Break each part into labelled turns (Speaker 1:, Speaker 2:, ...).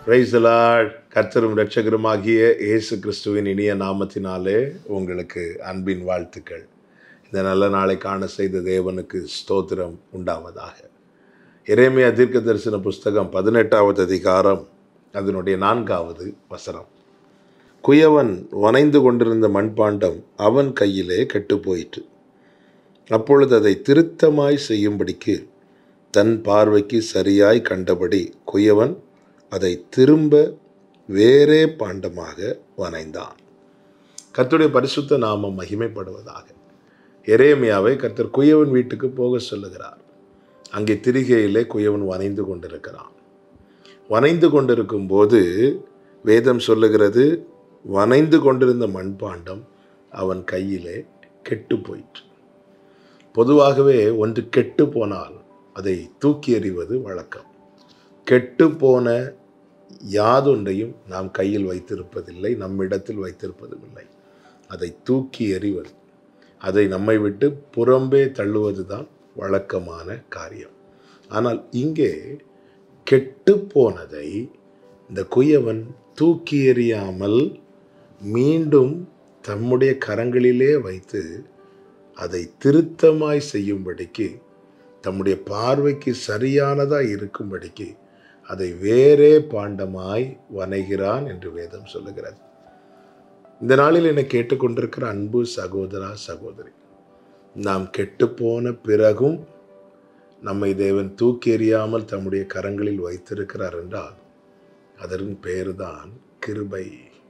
Speaker 1: பிரைசலாட் கர்த்தரும் இரட்சகருமாகிய இயேசு கிறிஸ்துவின் இனிய நாமத்தினாலே உங்களுக்கு அன்பின் வாழ்த்துக்கள் இந்த நல்ல நாளை காண செய்த தேவனுக்கு ஸ்தோத்திரம் உண்டாவதாக எரேமியா தீர்க்க தரிசன புஸ்தகம் பதினெட்டாவது அதிகாரம் அதனுடைய நான்காவது வசனம் குயவன் வனைந்து கொண்டிருந்த மண்பாண்டம் அவன் கையிலே கெட்டு போயிற்று அப்பொழுது அதை திருத்தமாய் செய்யும்படிக்கு தன் பார்வைக்கு சரியாய் கண்டபடி குயவன் அதை திரும்ப வேறே பாண்டமாக வனைந்தான் கர்த்தருடைய பரிசுத்த நாமம் மகிமைப்படுவதாக எரேமியாவை கர்த்தர் குயவன் வீட்டுக்கு போக சொல்லுகிறார் அங்கே திரிகையிலே குயவன் வனைந்து கொண்டிருக்கிறான் வனைந்து கொண்டிருக்கும் போது வேதம் சொல்லுகிறது வனைந்து கொண்டிருந்த மண்பாண்டம் அவன் கையிலே கெட்டு போயிற்று பொதுவாகவே ஒன்று கெட்டு போனால் அதை தூக்கி எறிவது வழக்கம் கெட்டு போன யாதொன்றையும் நாம் கையில் வைத்திருப்பதில்லை நம்மிடத்தில் வைத்திருப்பதும் இல்லை அதை தூக்கி எறிவது அதை நம்மை விட்டு புறம்பே தள்ளுவது தான் வழக்கமான காரியம் ஆனால் இங்கே கெட்டு போனதை இந்த குயவன் தூக்கி எறியாமல் மீண்டும் தம்முடைய கரங்களிலே வைத்து அதை திருத்தமாய் செய்யும்படிக்கு தம்முடைய பார்வைக்கு சரியானதாக இருக்கும்படிக்கு அதை வேறே பாண்டமாய் வனைகிறான் என்று வேதம் சொல்லுகிறது இந்த நாளில் என்னை கேட்டுக்கொண்டிருக்கிற அன்பு சகோதரா சகோதரி நாம் கெட்டுப்போன பிறகும் நம்மை தேவன் தூக்கி எறியாமல் தம்முடைய கரங்களில் வைத்திருக்கிறார் என்றால் அதன் பெயர்தான் கிருபை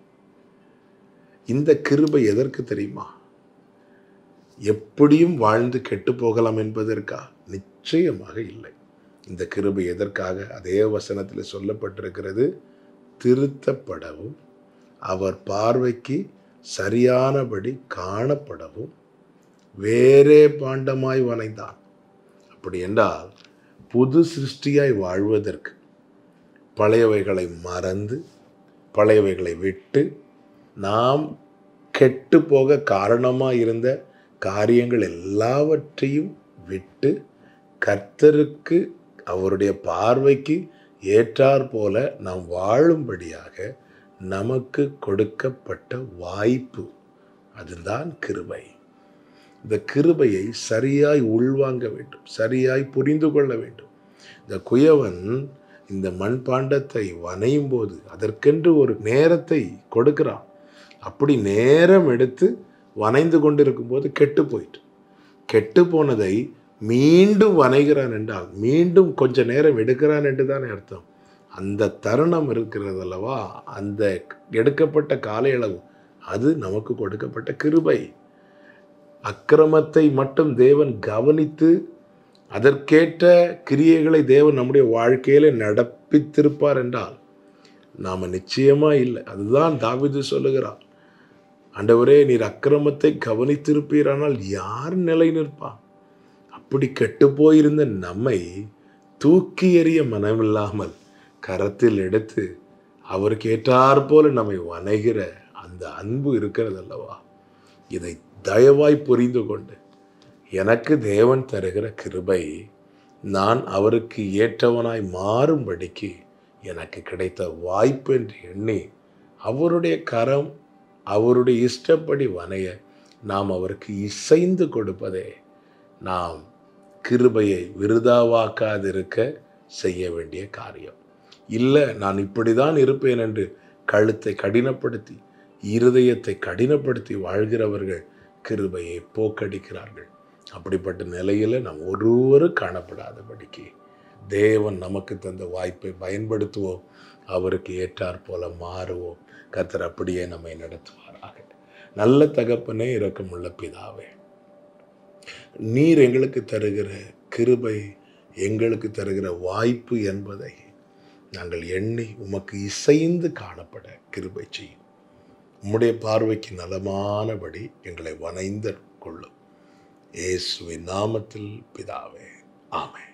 Speaker 1: இந்த கிருபை எதற்கு தெரியுமா எப்படியும் வாழ்ந்து கெட்டு போகலாம் என்பதற்கா நிச்சயமாக இல்லை இந்த கிருபை எதற்காக அதே வசனத்தில் சொல்லப்பட்டிருக்கிறது திருத்தப்படவும் அவர் பார்வைக்கு சரியானபடி காணப்படவும் வேறே பாண்டமாய் வனைந்தான் அப்படி என்றால் புது சிருஷ்டியாய் வாழ்வதற்கு பழையவைகளை மறந்து பழையவைகளை விட்டு நாம் கெட்டு போக காரணமாக இருந்த காரியங்கள் எல்லாவற்றையும் விட்டு கர்த்தருக்கு அவருடைய பார்வைக்கு ஏற்றார் போல நாம் வாழும்படியாக நமக்கு கொடுக்கப்பட்ட வாய்ப்பு அதுதான் கிருபை இந்த கிருபையை சரியாய் உள்வாங்க வேண்டும் சரியாய் புரிந்து கொள்ள வேண்டும் இந்த குயவன் இந்த மண்பாண்டத்தை வனையும் போது அதற்கென்று ஒரு நேரத்தை கொடுக்கிறான் அப்படி நேரம் எடுத்து வனைந்து கொண்டிருக்கும் போது கெட்டு போயிட்டு கெட்டு போனதை மீண்டும் வனைகிறான் என்றால் மீண்டும் கொஞ்ச நேரம் எடுக்கிறான் என்று தானே அர்த்தம் அந்த தருணம் இருக்கிறது அல்லவா அந்த எடுக்கப்பட்ட காலையளவு அது நமக்கு கொடுக்கப்பட்ட கிருபை அக்கிரமத்தை மட்டும் தேவன் கவனித்து அதற்கேற்ற கிரியைகளை தேவன் நம்முடைய வாழ்க்கையில நடப்பித்திருப்பார் என்றால் நாம் நிச்சயமா இல்லை அதுதான் தாவிது சொல்லுகிறார் ஆண்டவரே நீர் அக்கிரமத்தை கவனித்திருப்பீரானால் யார் நிலை நிற்பான் அப்படி கெட்டு போயிருந்த நம்மை தூக்கி எறிய மனமில்லாமல் கரத்தில் எடுத்து அவருக்கு ஏற்றார் போல நம்மை வணைகிற அந்த அன்பு இருக்கிறது அல்லவா இதை தயவாய் புரிந்து கொண்டு எனக்கு தேவன் தருகிற கிருபை நான் அவருக்கு ஏற்றவனாய் மாறும்படிக்கு எனக்கு கிடைத்த வாய்ப்பு என்று எண்ணி அவருடைய கரம் அவருடைய இஷ்டப்படி வனைய நாம் அவருக்கு இசைந்து கொடுப்பதே நாம் கிருபையை விருதாவாக்காதிருக்க செய்ய வேண்டிய காரியம் இல்லை நான் இப்படி தான் இருப்பேன் என்று கழுத்தை கடினப்படுத்தி இருதயத்தை கடினப்படுத்தி வாழ்கிறவர்கள் கிருபையை போக்கடிக்கிறார்கள் அப்படிப்பட்ட நிலையில் நாம் ஒருவரும் காணப்படாதபடிக்கு தேவன் நமக்கு தந்த வாய்ப்பை பயன்படுத்துவோம் அவருக்கு ஏற்றார் போல மாறுவோம் கர்த்தர் அப்படியே நம்மை நடத்துவாராக நல்ல தகப்பனே இரக்கமுள்ள பிதாவே நீர் எங்களுக்கு தருகிற கிருபை எங்களுக்கு தருகிற வாய்ப்பு என்பதை நாங்கள் எண்ணி உமக்கு இசைந்து காணப்பட கிருபை செய்யும் உம்முடைய பார்வைக்கு நலமானபடி எங்களை வனைந்து கொள்ளும் இயேசுவின் நாமத்தில் பிதாவே ஆமென்